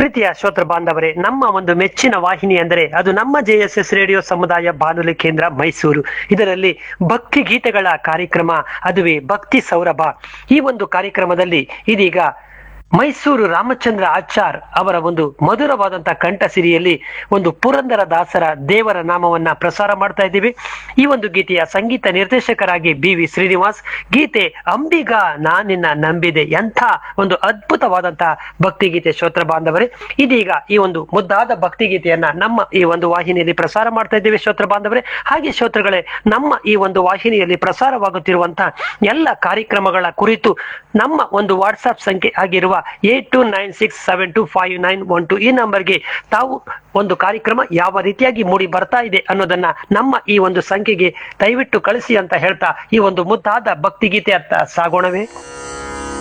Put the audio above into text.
ಪ್ರೀತಿಯ ಶ್ರೋತೃ ಬಾಂಧವರೇ ನಮ್ಮ ಒಂದು ಮೆಚ್ಚಿನ ವಾಹಿನಿ ಅಂದರೆ ಅದು ನಮ್ಮ ಜೆ ಎಸ್ ಎಸ್ ರೇಡಿಯೋ ಸಮುದಾಯ ಬಾನುಲಿ ಕೇಂದ್ರ ಮೈಸೂರು ಇದರಲ್ಲಿ ಭಕ್ತಿ ಗೀತೆಗಳ ಕಾರ್ಯಕ್ರಮ ಅದುವೇ ಭಕ್ತಿ ಸೌರಭ ಈ ಒಂದು ಕಾರ್ಯಕ್ರಮದಲ್ಲಿ ಇದೀಗ ಮೈಸೂರು ರಾಮಚಂದ್ರ ಆಚಾರ್ ಅವರ ಒಂದು ಮಧುರವಾದಂತಹ ಕಂಠಸಿರಿಯಲ್ಲಿ ಒಂದು ಪುರಂದರ ದಾಸರ ದೇವರ ನಾಮವನ್ನ ಪ್ರಸಾರ ಮಾಡ್ತಾ ಇದ್ದೀವಿ ಈ ಒಂದು ಗೀತೆಯ ಸಂಗೀತ ನಿರ್ದೇಶಕರಾಗಿ ಬಿ ವಿ ಶ್ರೀನಿವಾಸ್ ಗೀತೆ ಅಂಬಿಗ ನಾನಿನ್ನ ನಂಬಿದೆ ಎಂಥ ಒಂದು ಅದ್ಭುತವಾದಂತಹ ಭಕ್ತಿ ಗೀತೆ ಶ್ರೋತ್ರ ಬಾಂಧವರೇ ಇದೀಗ ಈ ಒಂದು ಮುದ್ದಾದ ಭಕ್ತಿ ಗೀತೆಯನ್ನ ನಮ್ಮ ಈ ಒಂದು ವಾಹಿನಿಯಲ್ಲಿ ಪ್ರಸಾರ ಮಾಡ್ತಾ ಇದ್ದೇವೆ ಶ್ರೋತ್ರ ಬಾಂಧವರೇ ಹಾಗೆ ಶ್ರೋತೃಗಳೇ ನಮ್ಮ ಈ ಒಂದು ವಾಹಿನಿಯಲ್ಲಿ ಪ್ರಸಾರವಾಗುತ್ತಿರುವಂತಹ ಎಲ್ಲ ಕಾರ್ಯಕ್ರಮಗಳ ಕುರಿತು ನಮ್ಮ ಒಂದು ವಾಟ್ಸ್ಆಪ್ ಸಂಖ್ಯೆ ಆಗಿರುವ eight two nine six seven two five nine one two ಈ ನಂಬರ್ಗೆ ತಾವು ಒಂದು ಕಾರ್ಯಕ್ರಮ ಯಾವ ರೀತಿಯಾಗಿ ಮೂಡಿ ಬರ್ತಾ ಇದೆ ಅನ್ನೋದನ್ನ ನಮ್ಮ ಈ ಒಂದು ಸಂಖ್ಯೆಗೆ ದಯವಿಟ್ಟು ಕಳಿಸಿ ಅಂತ ಹೇಳ್ತಾ ಈ ಒಂದು ಮುದ್ದಾದ ಭಕ್ತಿಗೀತೆ ಅತ್ತ ಸಾಗೋಣವೇ